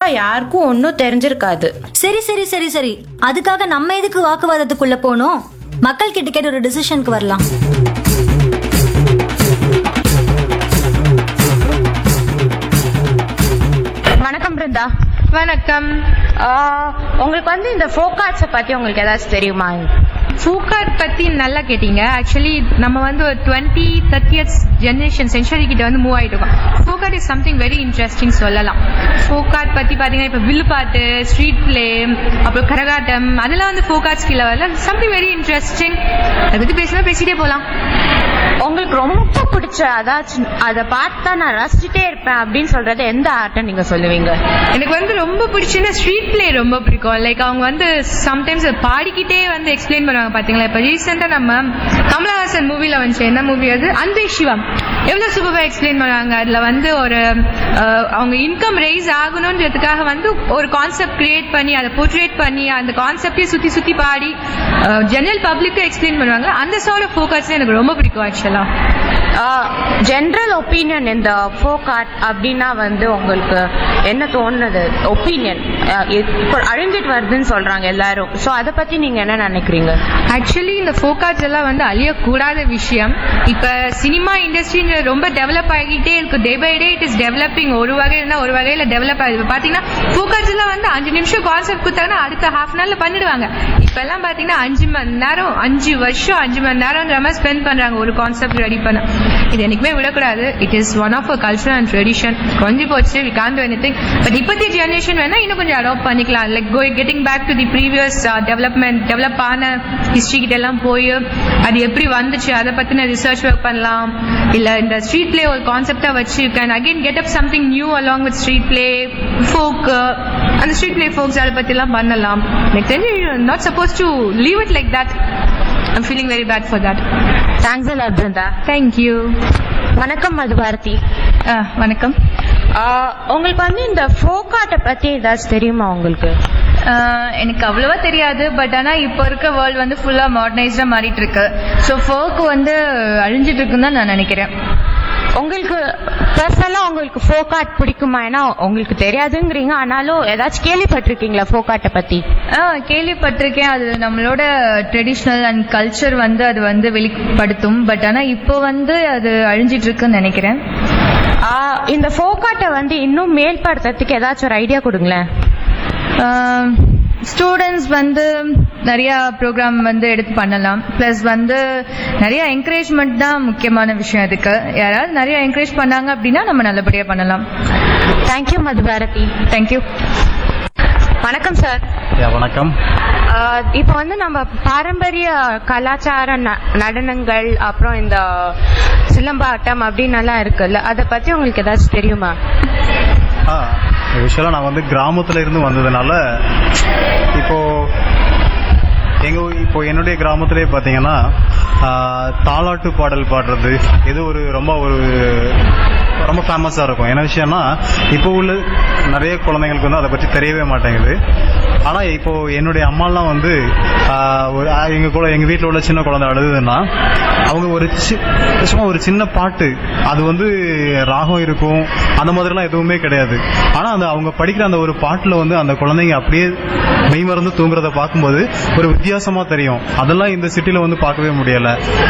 யாருக்கும் ஒன்னும் தெரிஞ்சிருக்காது சரி சரி சரி சரி அதுக்காக நம்ம எதுக்கு வாக்குவாதத்துக்குள்ள போனோம் மக்கள் கிட்ட கேட்டு ஒரு டிசிஷனுக்கு வரலாம் வணக்கம் பிருந்தா வணக்கம் ஆஹ், உங்களுக்கு வந்து இந்த ஃபோகாட்ஸை பத்தி உங்களுக்கு ஏதாச்சும் தெரியுமா ஃபூகாட் பத்தி நல்லா கேட்டீங்க ஆக்சுவலி நம்ம வந்து ஒரு டுவெண்ட்டி தேர்ட்டியத் ஜெனரேஷன் சென்ச்சுரி கிட்ட வந்து மூவ் ஆயிட்டு இருக்கோம் folk art is something very interesting சொல்லலாம் ஃபோகாட் பத்தி பாத்தீங்கன்னா இப்ப வில்லுப்பாட்டு ஸ்ட்ரீட் பிளே அப்புறம் கரகாட்டம் அதெல்லாம் வந்து ஃபோகாட்ஸ் கீழே வரல சம்திங் வெரி இன்ட்ரெஸ்டிங் அதை பத்தி பேசினா பேசிட்டே போலாம் உங்களுக்கு ரொம்ப பிடிச்ச அதாச்சும் அதை பார்த்தா நான் ரசிச்சுட்டே இருப்பேன் அப்படின்னு சொல்றது எந்த ஆர்ட்டை நீங்க சொல்லுவீங்க எனக்கு வந்து ரொம்ப பிடிச்சுன்னா ஸ்ட்ரீட் பிளே ரொம்ப பிடிக்கும் லைக் அவங்க வந்து சம்டைம்ஸ் பாடிக்கிட்டே வந்து எக்ஸ்பிளைன் பண்ணுவாங்க பாத்தீங்களா இப்ப ரீசெண்டா நம்ம கமலஹாசன் மூவில வந்துச்சு என்ன மூவி அது அன்பே சிவம் எவ்வளவு சூப்பரா எக்ஸ்பிளைன் பண்ணுவாங்க அதுல வந்து ஒரு அஹ், அவங்க இன்கம் ரைஸ் ஆகணுன்றதுக்காக வந்து ஒரு கான்செப்ட் கிரியேட் பண்ணி அதை போர்ட்ரேட் பண்ணி அந்த கான்செப்டே சுத்தி சுத்தி பாடி ஜெனரல் பப்ளிக்கு எக்ஸ்பிளைன் பண்ணுவாங்க அந்த சார்ட் ஆஃப் ஃபோக்கஸ் எனக்கு ரொம்ப பிடிக்கும் ஆக்சுவலா ஜென்ரல் ஒப்பீனியன் இந்த ஃபோக் ஆர்ட் அப்படின்னா வந்து உங்களுக்கு என்ன தோணுது ஒப்பீனியன் இப்போ அழிஞ்சிட்டு வருதுன்னு சொல்றாங்க எல்லாரும் ஸோ அதை பத்தி நீங்க என்ன நினைக்கிறீங்க ஆக்சுவலி இந்த ஃபோக்காட்ஸ் எல்லாம் வந்து அழியக்கூடாத விஷயம் இப்ப சினிமா இண்டஸ்ட்ரி ரொம்ப டெவலப் ஆகிட்டே இருக்கு day by day it is developing ஒரு வகையில ஒரு வகையில டெவலப் ஆகுது இப்ப பாத்தீங்கன்னா ஃபோக்காட்ஸ் எல்லாம் வந்து அஞ்சு நிமிஷம் கான்செப்ட் கொடுத்தாங்கன்னா அடுத்த ஹாஃப் அன் ஹவர்ல பண்ணிடுவாங்க இப்ப எல்லாம் பாத்தீங்கன்னா அஞ்சு மணி நேரம் அஞ்சு வருஷம் அஞ்சு மணி நேரம்ன்ற மாதிரி ஸ்பெண்ட் பண்றாங்க ஒரு கான்செப்ட் ரெடி பண்ண இது என்னைக்குமே விடக்கூடாது it is one of a culture and tradition கொஞ்சம் போச்சு we can do anything but இப்போதைய ஜெனரேஷன் வேணா இன்னும் கொஞ்சம் அடாப்ட் பண்ணிக்கலாம் like go getting back to the previous development develop ஆன ஹிஸ்டரி கிட்ட எல்லாம் போய் அது எப்படி வந்துச்சு அதை பத்தின ரிசர்ச் ஒர்க் பண்ணலாம் இல்ல இந்த ஸ்ட்ரீட் பிளே ஒரு கான்செப்டா வச்சு can again get up something new along with street play folk அந்த ஸ்ட்ரீட் பிளே ஃபோக்ஸ் அதை பத்தி எல்லாம் பண்ணலாம் எனக்கு தெரிஞ்சு not suppose to leave it like that I'm feeling very bad for that thanks அலா பிருந்தா தேங்க்யூ வணக்கம் மதுபாரதி வணக்கம் ஆஹ், உங்களுக்கு வந்து இந்த ஃபோக் ஆர்ட்டை பத்தி ஏதாச்சும் தெரியுமா உங்களுக்கு ஆஹ் எனக்கு அவ்வளவா தெரியாது பட் ஆனா இப்போ இருக்க வேர்ல்டு வந்து ஃபுல்லா மாடர்னைஸ்டா மாறிட்டு இருக்கு ஸோ ஃபோக் வந்து அழிஞ்சிட்டு இருக்குன்னு தான் நான் நினைக்கிறேன் உங்களுக்கு பர்சனலா உங்களுக்கு ஃபோக் ஆர்ட் பிடிக்குமா ஏன்னா உங்களுக்கு தெரியாதுங்கிறீங்க ஆனாலும் ஏதாச்சும் கேள்விப்பட்டிருக்கீங்களா ஃபோக் ஆர்ட்டை பத்தி ஆ கேள்விப்பட்டிருக்கேன் அது நம்மளோட ட்ரெடிஷ்னல் அண்ட் கல்ச்சர் வந்து அது வந்து வெளிப்படுத்தும் பட் ஆனா இப்போ வந்து அது அழிஞ்சிட்டு இருக்குன்னு நினைக்கிறேன் ஆஹ், இந்த ஃபோக் ஆர்ட்டை வந்து இன்னும் மேல்படுத்துறதுக்கு ஏதாச்சும் ஒரு ஐடியா கொடுங்களேன் ஸ்டூடெண்ட்ஸ் வந்து நிறைய ப்ரோக்ராம் வந்து எடுத்து பண்ணலாம் ப்ளஸ் வந்து நிறைய என்கரேஜ்மெண்ட் தான் முக்கியமான விஷயம் இதுக்கு யாராவது நிறைய என்கரேஜ் பண்ணாங்க அப்படின்னா நம்ம நல்லபடியா பண்ணலாம் தேங்க்யூ மதுபாரதி தேங்க்யூ வணக்கம் சார் யா, வணக்கம் இப்போ வந்து நம்ம பாரம்பரிய கலாச்சார ந- நடனங்கள் அப்புறம் இந்த சிலம்பாட்டம் அப்படின்னு எல்லாம் இருக்குல்ல அதை பத்தி உங்களுக்கு ஏதாச்சும் தெரியுமா ஆ யூஸ்வலாக நான் வந்து கிராமத்துல இருந்து வந்ததுனால இப்போ எங்க ஊ- இப்போ என்னுடைய கிராமத்திலே பார்த்தீங்கன்னா ஆ, தாலாட்டு பாடல் பாடுறது இது ஒரு ரொம்ப ஒரு ரொம்ப ஃபேமஸாக இருக்கும் என்ன விஷயம்னா இப்போ உள்ள நிறைய குழந்தைங்களுக்கு வந்து அதை பற்றி தெரியவே மாட்டேங்குது ஆனால் இப்போ என்னுடைய அம்மாலாம் வந்து ஆ, ஒரு ஆ, எங்க கூட எங்க வீட்டில் உள்ள சின்ன குழந்தை அழுதுன்னா அவங்க ஒரு சி- சும்மா ஒரு சின்ன பாட்டு அது வந்து ராகம் இருக்கும் அந்த மாதிரிலாம் எதுவுமே கிடையாது ஆனா அந்த அவங்க படிக்கிற அந்த ஒரு பாட்டுல வந்து அந்த குழந்தைங்க அப்படியே மெய்மறந்து தூங்குறத பார்க்கும்போது ஒரு வித்தியாசமா தெரியும் அதெல்லாம் இந்த சிட்டில வந்து பார்க்கவே முடியல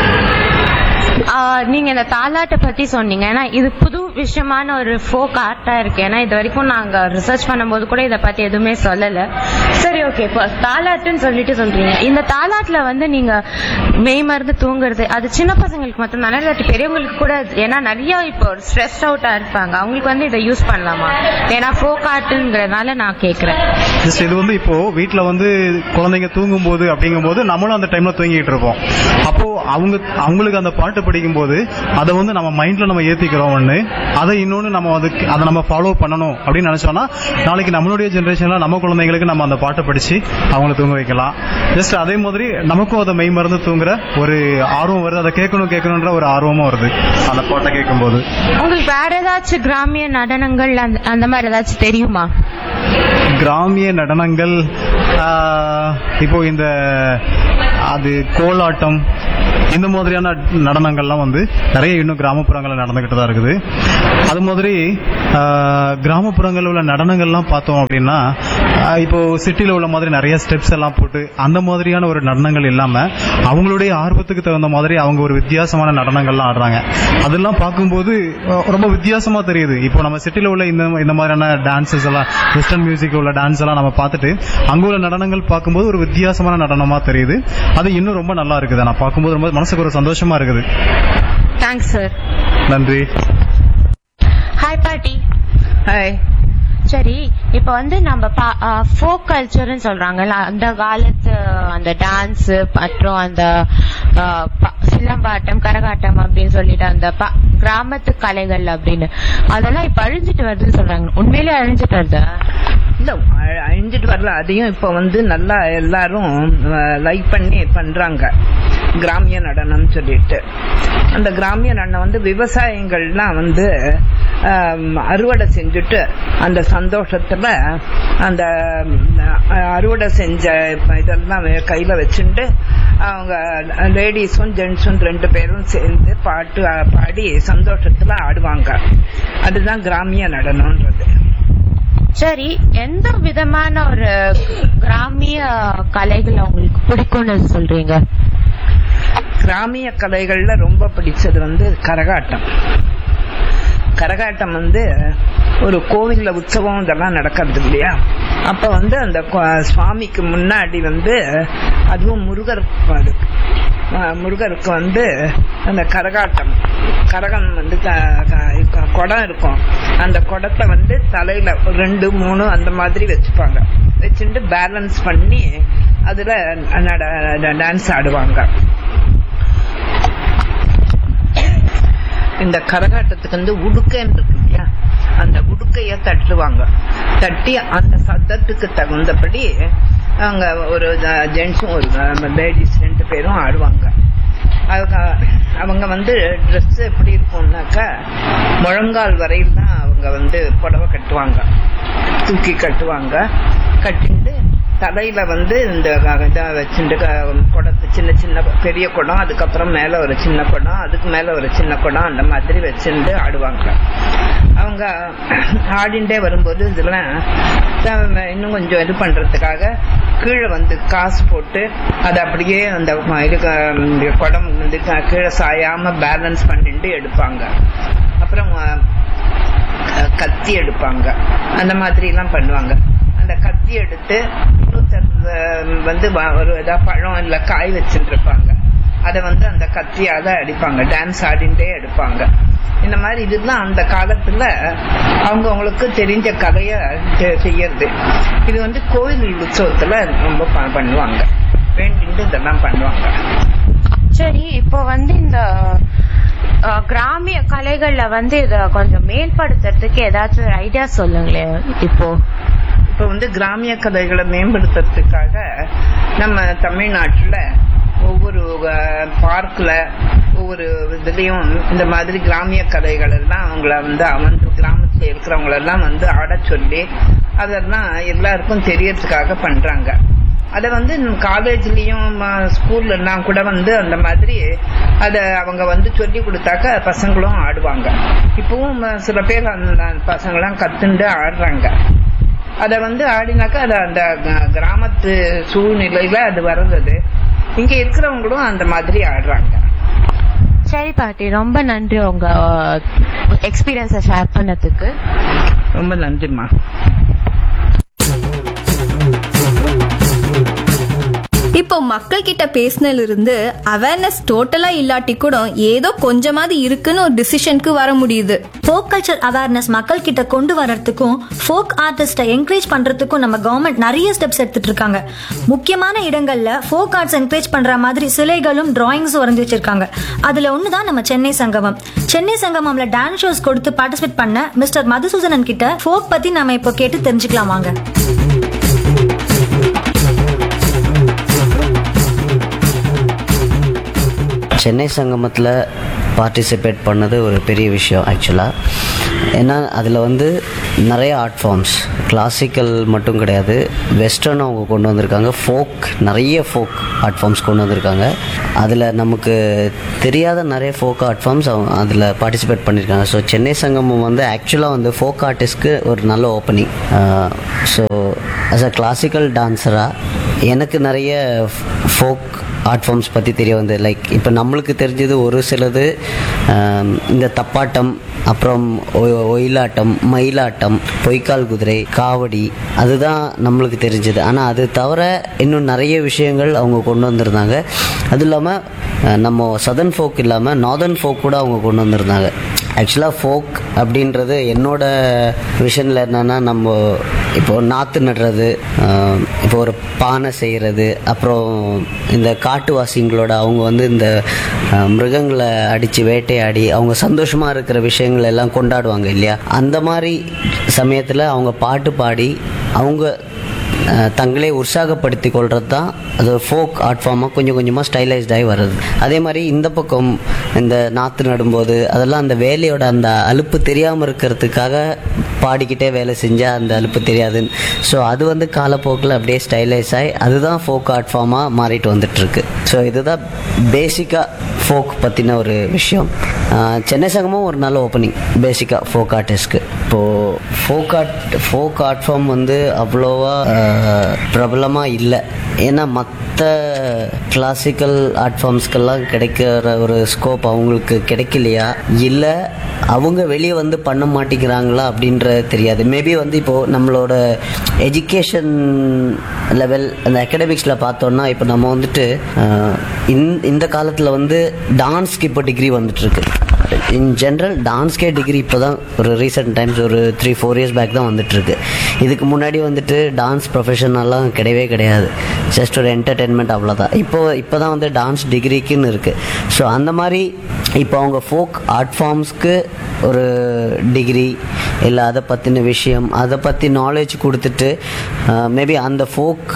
ஆஹ் நீங்க இந்த தாலாட்டை பத்தி சொன்னீங்க ஏன்னா இது புது விஷயமான ஒரு ஃபோக் ஆர்ட்டா இருக்கு ஏன்னா இது வரைக்கும் நாங்க ரிசர்ச் பண்ணும்போது கூட இதை பத்தி எதுவுமே சொல்லல சரி ஓகே இப்போ தாலாட்டுன்னு சொல்லிட்டு சொல்றீங்க இந்த தாலாட்டுல வந்து நீங்க மெய் மருந்து தூங்குறது அது சின்ன பசங்களுக்கு மட்டும் தானே இல்லாட்டி பெரியவங்களுக்கு கூட ஏன்னா நிறைய இப்போ ஸ்ட்ரெஸ் அவுட்டா இருப்பாங்க அவங்களுக்கு வந்து இதை யூஸ் பண்ணலாமா ஏன்னா ஃபோக் ஆர்ட்டுங்கிறதுனால நான் கேக்குறேன் ஜஸ்ட் இது வந்து இப்போ வீட்ல வந்து குழந்தைங்க தூங்கும் போது அப்படிங்கும்போது நம்மளும் அந்த டைம்ல தூங்கிட்டு இருப்போம் அப்போ அவங்க அவங்களுக்கு அந்த பாட்டு படிக்கும்போது அதை வந்து நம்ம மைண்ட்ல நம்ம ஏத்திக்கிறோம் ஒண்ணு அதை இன்னொன்னு நம்ம அதுக்கு அதை நம்ம ஃபாலோ பண்ணணும் அப்படின்னு நினைச்சோம்னா நாளைக்கு நம்மளுடைய ஜென்ரேஷன்ல நம்ம குழந்தைங்களுக்கு நம்ம அந்த பாட்டை படிச்சு அவங்கள தூங்க வைக்கலாம் ஜஸ்ட் அதே மாதிரி நமக்கும் அதை மெய் மறந்து தூங்குற ஒரு ஆர்வம் வருது அதை கேட்கணும் கேட்கணுன்ற ஒரு ஆர்வமும் வருது அந்த பாட்டை கேட்கும்போது உங்களுக்கு வேற ஏதாச்சும் கிராமிய நடனங்கள் அந்த- அந்த மாதிரி ஏதாச்சும் தெரியுமா கிராமிய நடனங்கள் ஆஹ், இப்போ இந்த அது கோலாட்டம் இந்த மாதிரியான நடனங்கள்லாம் வந்து நிறைய இன்னும் கிராமப்புறங்களில் நடந்துகிட்டு தான் இருக்குது அது மாதிரி ஆஹ், கிராமப்புறங்களில் உள்ள நடனங்கள்லாம் பார்த்தோம் அப்படின்னா ஆஹ், இப்போ சிட்டியில் உள்ள மாதிரி நிறைய ஸ்டெப்ஸ் எல்லாம் போட்டு அந்த மாதிரியான ஒரு நடனங்கள் இல்லாம அவங்களுடைய ஆர்வத்துக்கு தகுந்த மாதிரி அவங்க ஒரு வித்தியாசமான நடனங்கள்லாம் ஆடுறாங்க அதெல்லாம் பார்க்கும்போது அஹ், ரொம்ப வித்தியாசமா தெரியுது இப்போ நம்ம சிட்டில உள்ள இந்த இந்த மாதிரியான டான்சஸ் எல்லாம் வெஸ்டர்ன் மியூசிக் உள்ள டான்ஸ் எல்லாம் நம்ம பார்த்துட்டு அங்க உள்ள நடனங்கள் பார்க்கும்போது ஒரு வித்தியாசமான நடனமா தெரியுது அது இன்னும் ரொம்ப நல்லா இருக்குது நான் பார்க்கும்போது ரொம்ப மனசுக்கு ஒரு சந்தோஷமா இருக்குது தேங்க்ஸ் சார் நன்றி ஹாய் பாட்டி ஹாய் சரி இப்ப வந்து நம்ம ஃபோக் கல்ச்சர்னு சொல்றாங்கல்ல அந்த காலத்து அந்த டான்ஸ் மற்றும் அந்த ஆ, ப- சிலம்பாட்டம் கரகாட்டம் அப்படின்னு சொல்லிட்டு அந்த ப- கிராமத்து கலைகள் அப்படின்னு அதெல்லாம் இப்ப அழிஞ்சிட்டு வருதுன்னு சொல்றாங்க உண்மையிலேயே அழிஞ்சிட்டு வருதா இல்ல அ- அழிஞ்சிட்டு வரல அதையும் இப்ப வந்து நல்லா எல்லாரும் லைக் பண்ணி பண்றாங்க கிராமிய நடனம் சொல்லிட்டு அந்த கிராமிய நடனம் வந்து விவசாயிகள்லாம் வந்து ஆம், அறுவடை செஞ்சுட்டு அந்த சந்தோஷத்துல அந்த ம், அ- அறுவடை செஞ்ச இதெல்லாம் வே- கையில வச்சுட்டு அவங்க லேடிஸும் ஜென்ஸும் ரெண்டு பேரும் சேர்ந்து பாட்டு அ, பாடி சந்தோஷத்துல ஆடுவாங்க அதுதான் கிராமிய நடனம்ன்றது சரி எந்த விதமான ஒரு கிராமிய கலைகள் உங்களுக்கு பிடிக்கும்னு சொல்றீங்க கிராமிய கலைகள்ல ரொம்ப பிடிச்சது வந்து கரகாட்டம் கரகாட்டம் வந்து ஒரு கோவில்ல உற்சவம் இதெல்லாம் நடக்கிறது இல்லையா அப்ப வந்து அந்த கோ- சுவாமிக்கு முன்னாடி வந்து அதுவும் முருகர் அது அஹ் முருகருக்கு வந்து அந்த கரகாட்டம் கரகம் வந்து க- க- குடம் இருக்கும் அந்த குடத்தை வந்து தலையில ஒரு ரெண்டு மூணு அந்த மாதிரி வச்சுப்பாங்க வச்சுட்டு பேலன்ஸ் பண்ணி அதுல டான்ஸ் ஆடுவாங்க இந்த கரகாட்டத்துக்கு வந்து உடுக்கைன்னு இருக்கு இல்லையா அந்த உடுக்கைய தட்டுவாங்க தட்டி அந்த சத்தத்துக்கு தகுந்தபடி அவங்க ஒரு ஜென்ஸும் ஒரு லேடிஸ் ரெண்டு பேரும் ஆடுவாங்க அவங்க அவங்க வந்து ட்ரெஸ் எப்படி இருக்கும்னாக்கா முழங்கால் வரையில் தான் அவங்க வந்து புடவை கட்டுவாங்க தூக்கி கட்டுவாங்க கட்டிட்டு தலையில வந்து இந்த இதை வச்சுட்டு குடத்து சின்ன சின்ன பெரிய குடம் அதுக்கப்புறம் மேல ஒரு சின்ன குடம் அதுக்கு மேல ஒரு சின்ன குடம் அந்த மாதிரி வச்சுட்டு ஆடுவாங்க அவங்க ஆடிண்டே வரும்போது இதெல்லாம் தான் இன்னும் கொஞ்சம் இது பண்றதுக்காக கீழே வந்து காசு போட்டு அதை அப்படியே அந்த இதுக்கு இந்த குடம் வந்து கீழே சாயாம பேலன்ஸ் பண்ணிட்டு எடுப்பாங்க அப்புறம் அஹ், கத்தி எடுப்பாங்க அந்த மாதிரி எல்லாம் பண்ணுவாங்க அந்த கத்தி எடுத்து இன்னொருத்தர் அஹ், வந்து வ- ஒரு ஏதா பழம் இல்ல காய் வச்சுட்டு இருப்பாங்க அதை வந்து அந்த கத்தியால அடிப்பாங்க டான்ஸ் ஆடிண்டே எடுப்பாங்க இந்த மாதிரி இதெல்லாம் அந்த காலத்துல அவங்க அவங்களுக்கு தெரிஞ்ச கதைய செ- செய்யறது இது வந்து கோயில் உற்சவத்துல ரொம்ப ப- பண்ணுவாங்க வேண்டிட்டு இதெல்லாம் பண்ணுவாங்க சரி இப்போ வந்து இந்த அஹ், கிராமிய கலைகள்ல வந்து இத கொஞ்சம் மேம்படுத்துறதுக்கு ஏதாச்சும் ஒரு ஐடியா சொல்லுங்களேன் இப்போ இப்ப வந்து கிராமிய கதைகளை மேம்படுத்துறதுக்காக நம்ம தமிழ்நாட்டுல ஒவ்வொரு பார்க்ல ஒவ்வொரு இதுலயும் இந்த மாதிரி கிராமிய கதைகள் எல்லாம் அவங்கள வந்து அமர்ந்து கிராமத்துல இருக்கிறவங்க எல்லாம் வந்து ஆடச் சொல்லி அதெல்லாம் எல்லாருக்கும் தெரியறதுக்காக பண்றாங்க அத வந்து காலேஜ்லயும் ஸ்கூல்ல எல்லாம் கூட வந்து அந்த மாதிரி அத அவங்க வந்து சொல்லி கொடுத்தாக்க பசங்களும் ஆடுவாங்க இப்பவும் ம, சில பேர் அந்த பசங்களாம் கத்துண்டு ஆடுறாங்க அத வந்து ஆடினாக்கா அது அந்த க- கிராமத்து சூழ்நிலையில அது வர்றது இங்க இருக்கிறவங்களும் அந்த மாதிரி ஆடுறாங்க சரி பாட்டி ரொம்ப நன்றி உங்க எக்ஸ்பீரியன்ஸை ஷேர் பண்ணதுக்கு ரொம்ப நன்றிம்மா இப்போ மக்கள் கிட்ட பேசினதுல இருந்து அவேர்னஸ் டோட்டலா இல்லாட்டி கூட ஏதோ கொஞ்சமாவது இருக்குன்னு ஒரு டிசிஷனுக்கு வர முடியுது ஃபோக் கல்ச்சர் அவேர்னஸ் மக்கள் கிட்ட கொண்டு வரதுக்கும் ஃபோக் ஆர்டிஸ்டை என்கரேஜ் பண்றதுக்கும் நம்ம கவர்மெண்ட் நிறைய ஸ்டெப்ஸ் எடுத்துட்டு இருக்காங்க முக்கியமான இடங்கள்ல ஃபோக் ஆர்ட்ஸ் என்கரேஜ் பண்ற மாதிரி சிலைகளும் டிராயிங்ஸும் வரைஞ்சி வச்சிருக்காங்க அதுல ஒண்ணுதான் நம்ம சென்னை சங்கமம் சென்னை சங்கமம்ல டான்ஸ் ஷோஸ் கொடுத்து பார்ட்டிசிபேட் பண்ண மிஸ்டர் மதுசூதனன் கிட்ட ஃபோக் பத்தி நாம இப்போ கேட்டு தெரிஞ்சுக்கலாம் வாங்க சென்னை சங்கமத்தில் பார்ட்டிசிபேட் பண்ணது ஒரு பெரிய விஷயம் ஆக்சுவலாக ஏன்னா அதில் வந்து நிறைய ஆர்ட் ஃபார்ம்ஸ் கிளாசிக்கல் மட்டும் கிடையாது வெஸ்டர்ன் அவங்க கொண்டு வந்திருக்காங்க ஃபோக் நிறைய ஃபோக் ஆர்ட் ஃபார்ம்ஸ் கொண்டு வந்திருக்காங்க அதில் நமக்கு தெரியாத நிறைய ஃபோக் ஆர்ட் ஃபார்ம்ஸ் அவங்க அதில் பார்ட்டிசிபேட் பண்ணியிருக்காங்க ஸோ சென்னை சங்கமம் வந்து ஆக்சுவலாக வந்து ஃபோக் ஆர்டிஸ்ட்க்கு ஒரு நல்ல opening so as a classical டான்ஸராக எனக்கு நிறைய ஃபோக் ஆர்ட் ஃபார்ம்ஸ் பற்றி தெரிய வந்து லைக் இப்போ நம்மளுக்கு தெரிஞ்சது ஒரு சிலது ஆம், இந்த தப்பாட்டம் அப்புறம் ஒ- ஒயிலாட்டம் மயிலாட்டம் பொய்க்கால் குதிரை காவடி அதுதான் நம்மளுக்கு தெரிஞ்சது ஆனால் அது தவிர இன்னும் நிறைய விஷயங்கள் அவங்க கொண்டு வந்திருந்தாங்க அது இல்லாமல் நம்ம சதர்ன் ஃபோக் இல்லாமல் நார்தர்ன் ஃபோக் கூட அவங்க கொண்டு வந்திருந்தாங்க ஆக்சுவலாக ஃபோக் அப்படின்றது என்னோட விஷனில் என்னென்னா நம்ம இப்போ நாற்று நடுறது ஆஹ், இப்போ ஒரு பானை செய்கிறது அப்புறம் இந்த காட்டுவாசிங்களோட அவங்க வந்து இந்த ஆஹ், மிருகங்களை அடித்து வேட்டையாடி அவங்க சந்தோஷமாக இருக்கிற விஷயங்கள் எல்லாம் கொண்டாடுவாங்க இல்லையா அந்த மாதிரி சமயத்தில் அவங்க பாட்டு பாடி அவங்க அஹ் தங்களே உற்சாகப்படுத்தி கொள்றது தான் அது ஃபோக் ஆர்ட் ஃபார்மாக கொஞ்சம் கொஞ்சமாக ஸ்டைலைஸ்டாகி வருது அதே மாதிரி இந்த பக்கம் இந்த நாற்று நடும்போது அதெல்லாம் அந்த வேலையோட அந்த அலுப்பு தெரியாமல் இருக்கிறதுக்காக பாடிக்கிட்டே வேலை செஞ்சால் அந்த அலுப்பு தெரியாதுன்னு ஸோ அது வந்து காலப்போக்கில் அப்படியே ஸ்டைலைஸ் ஆகி அதுதான் ஃபோக் ஆர்ட் ஃபார்மாக மாறிட்டு வந்துட்டுருக்கு ஸோ இதுதான் பேசிக்காக ஃபோக் பற்றின ஒரு விஷயம் ஆஹ் சென்னை சங்கமும் ஒரு நல்ல ஓப்பனிங் பேசிக்காக ஃபோக் ஆர்டிஸ்ட்க்கு இப்போது folk art folk art form வந்து அவ்வளோவா பிரபலமாக இல்லை ஏன்னா மற்ற கிளாசிக்கல் ஆர்ட் ஃபார்ம்ஸ்க்கெல்லாம் கிடைக்கிற ஒரு ஸ்கோப் அவங்களுக்கு கிடைக்கலையா இல்லை அவங்க வெளியே வந்து பண்ண மாட்டேங்கிறாங்களா அப்படின்ற தெரியாது மேபி வந்து இப்போது நம்மளோட எஜுகேஷன் லெவல் அந்த அகடமிக்ஸில் பார்த்தோன்னா இப்போ நம்ம வந்துட்டு ஆஹ், இந்த- இந்த காலத்தில் வந்து டான்ஸ்க்கு இப்போ டிகிரி வந்துட்டுருக்கு இன் ஜென்ரல் டான்ஸ்கே டிகிரி இப்போ தான் ஒரு ரீசெண்ட் டைம்ஸ் ஒரு த்ரீ ஃபோர் இயர்ஸ் பேக் தான் வந்துட்டுருக்கு இதுக்கு முன்னாடி வந்துட்டு டான்ஸ் ப்ரொஃபஷனல்லாம் கிடையவே கிடையாது ஜஸ்ட் ஒரு என்டர்டெயின்மெண்ட் அவ்வளோதான் இப்போ இப்போ தான் வந்து டான்ஸ் டிகிரிக்குன்னு இருக்குது ஸோ அந்த மாதிரி இப்போ அவங்க ஃபோக் ஆர்ட் ஃபார்ம்ஸ்க்கு ஒரு டிகிரி இல்லை அதை பற்றின விஷயம் அதை பற்றி நாலேஜ் கொடுத்துட்டு மேபி அந்த folk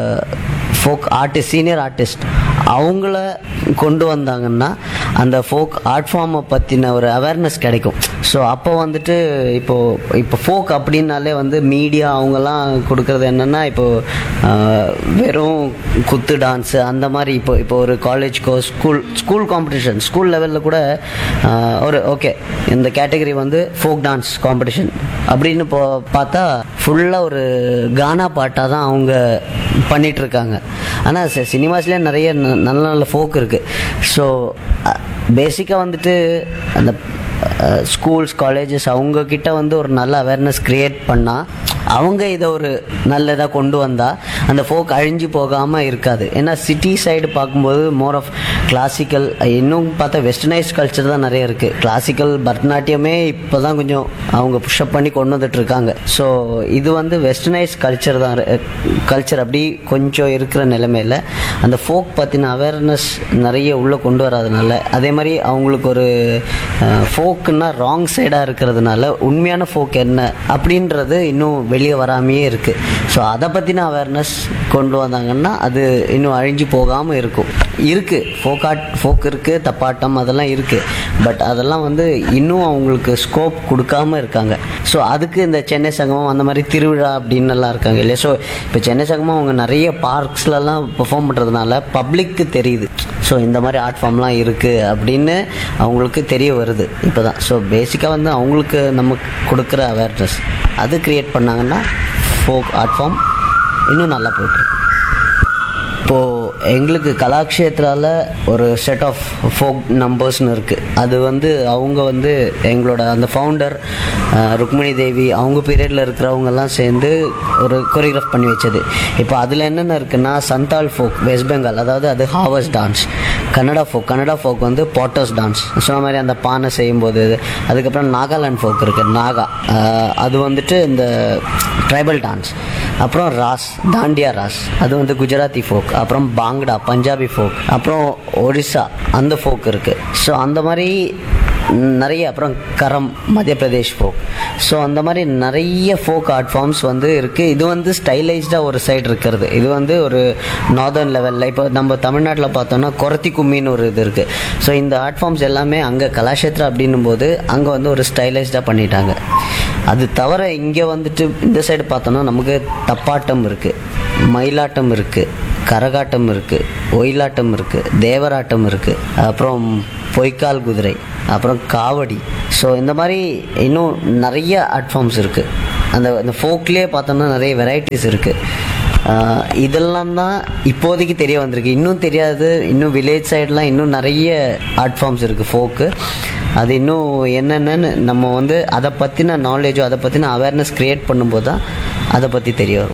folk artist senior artist அவங்கள கொண்டு வந்தாங்கன்னா அந்த ஃபோக் ஆர்ட் ஃபார்மை பற்றின ஒரு அவேர்னஸ் கிடைக்கும் ஸோ அப்போ வந்துட்டு இப்போ இப்போ ஃபோக் அப்படின்னாலே வந்து மீடியா அவங்கெல்லாம் கொடுக்கறது என்னென்னா இப்போ ஆஹ், வெறும் குத்து டான்ஸு அந்த மாதிரி இப்போ இப்போ ஒரு college course school school competition school லெவலில் கூட ஆஹ், ஒரு ஓகே இந்த கேட்டகரி வந்து ஃபோக் டான்ஸ் காம்படிஷன் அப்படின்னு போ பார்த்தா ஃபுல்லாக ஒரு கானா பாட்டாக தான் அவங்க பண்ணிட்டு இருக்காங்க ஆனால் சினிமாஸ்லேயே நிறைய ந- நல்ல நல்ல ஃபோக் இருக்குது ஸோ பேசிக்காக வந்துட்டு அந்த ஸ்கூல்ஸ் காலேஜஸ் அவங்க கிட்ட வந்து ஒரு நல்ல அவேர்னஸ் கிரியேட் பண்ணால் அவங்க இதை ஒரு நல்லதாக கொண்டு வந்தால் அந்த ஃபோக் அழிஞ்சு போகாமல் இருக்காது ஏன்னா சிட்டி சைடு பார்க்கும்போது மோர் ஆஃப் கிளாசிக்கல் இன்னும் பார்த்தா வெஸ்டர்னைஸ் கல்ச்சர் தான் நிறைய இருக்குது கிளாசிக்கல் பரதநாட்டியமே இப்போ தான் கொஞ்சம் அவங்க புஷ்அப் பண்ணி கொண்டு வந்துட்டு இருக்காங்க ஸோ இது வந்து வெஸ்டர்னைஸ் கல்ச்சர் தான் கல்ச்சர் அப்படி கொஞ்சம் இருக்கிற நிலைமையில் அந்த ஃபோக் பற்றின அவேர்னஸ் நிறைய உள்ளே கொண்டு வராதனால அதே மாதிரி அவங்களுக்கு ஒரு ஃபோக்குன்னா ராங் சைடாக இருக்கிறதுனால உண்மையான ஃபோக் என்ன அப்படின்றது இன்னும் வெளியே வராமையே இருக்குது ஸோ அதை பற்றின அவேர்னஸ் கொண்டு வந்தாங்கன்னா அது இன்னும் அழிஞ்சு போகாமல் இருக்கும் இருக்குது ஃபோக் ஆர்ட் ஃபோக் இருக்குது தப்பாட்டம் அதெல்லாம் இருக்குது பட் அதெல்லாம் வந்து இன்னும் அவங்களுக்கு ஸ்கோப் கொடுக்காம இருக்காங்க ஸோ அதுக்கு இந்த சென்னை சங்கமம் அந்த மாதிரி திருவிழா அப்படின்னு எல்லாம் இருக்காங்க இல்லையா ஸோ இப்போ சென்னை சங்கமம் அவங்க நிறைய பார்க்ஸ்லலாம் பெர்ஃபார்ம் பண்ணுறதுனால பப்ளிக்கு தெரியுது ஸோ இந்த மாதிரி ஆர்ட் ஃபார்ம்லாம் இருக்குது அப்படின்னு அவங்களுக்கு தெரிய வருது இப்போ தான் ஸோ பேசிக்காக வந்து அவங்களுக்கு நமக்கு கொடுக்குற அவேர்னஸ் அது க்ரியேட் பண்ணாங்கன்னா ஃபோக் ஆர்ட் ஃபார்ம் இன்னும் நல்லா போயிட்டு இப்போது எங்களுக்கு கலாக்ஷேத்ரால ஒரு செட் ஆஃப் ஃபோக் நம்பர்ஸ்னு இருக்குது அது வந்து அவங்க வந்து எங்களோட அந்த ஃபவுண்டர் ருக்மிணி தேவி அவங்க பீரியடில் இருக்கிறவங்கெல்லாம் சேர்ந்து ஒரு கொரியோகிராஃப் பண்ணி வச்சது இப்போ அதில் என்னென்ன இருக்குன்னா சந்தால் ஃபோக் வெஸ்ட் பெங்கால் அதாவது அது ஹாவர்ஸ் dance Kannada folk Kannada folk வந்து பாட்டர்ஸ் டான்ஸ் சொன்ன மாதிரி அந்த பானை செய்யும்போது அதுக்கப்புறம் நாகாலாண்ட் ஃபோக் இருக்குது நாகா அஹ், அது வந்துட்டு இந்த ட்ரைபல் டான்ஸ் அப்புறம் ராஸ் தாண்டியா ராஸ் அது வந்து குஜராத்தி ஃபோக் அப்புறம் பாங்டா பஞ்சாபி ஃபோக் அப்புறம் ஒடிசா அந்த ஃபோக் இருக்குது ஸோ அந்த மாதிரி நிறைய அப்புறம் கரம் மத்திய பிரதேஷ் ஃபோக் ஸோ அந்த மாதிரி நிறைய ஃபோக் ஆர்ட் ஃபார்ம்ஸ் வந்து இருக்குது இது வந்து ஸ்டைலைஸ்டாக ஒரு சைடு இருக்கிறது இது வந்து ஒரு நார்தர்ன் லெவலில் இப்போ நம்ம தமிழ்நாட்டில் பார்த்தோம்னா கொரத்தி கும்மின்னு ஒரு இது இருக்குது ஸோ இந்த ஆர்ட் ஃபார்ம்ஸ் எல்லாமே அங்கே கலாஷேத்ரா அப்படின்னும் போது அங்கே வந்து ஒரு ஸ்டைலைஸ்டாக பண்ணிட்டாங்க அது தவிர இங்கே வந்துட்டு இந்த சைடு பார்த்தோம்னா நமக்கு தப்பாட்டம் இருக்குது மயிலாட்டம் இருக்குது கரகாட்டம் இருக்குது ஒயிலாட்டம் இருக்குது தேவராட்டம் இருக்குது அப்புறம் பொய்க்கால் குதிரை அப்புறம் காவடி ஸோ இந்த மாதிரி இன்னும் நிறைய ஆர்ட் ஃபார்ம்ஸ் இருக்குது அந்த அந்த ஃபோக்லேயே பார்த்தோம்னா நிறைய வெரைட்டிஸ் இருக்குது இதெல்லாம் தான் இப்போதைக்கு தெரிய வந்திருக்கு இன்னும் தெரியாது இன்னும் வில்லேஜ் சைட்லாம் இன்னும் நிறைய ஆர்ட் ஃபார்ம்ஸ் இருக்குது ஃபோக்கு அது இன்னும் என்னென்னு நம்ம வந்து அதை பற்றின நாலேஜோ அதை பற்றின அவேர்னஸ் க்ரியேட் பண்ணும்போது தான் அதை பற்றி தெரிய வரும்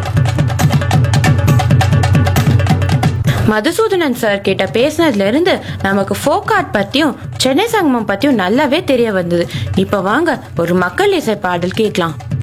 மதுசூதனன் சார் கிட்ட பேசினதுல இருந்து நமக்கு ஃபோக் ஆர்ட் பத்தியும் சென்னை சங்கமம் பத்தியும் நல்லாவே தெரிய வந்தது இப்ப வாங்க ஒரு மக்கள் இசை பாடல் கேட்கலாம்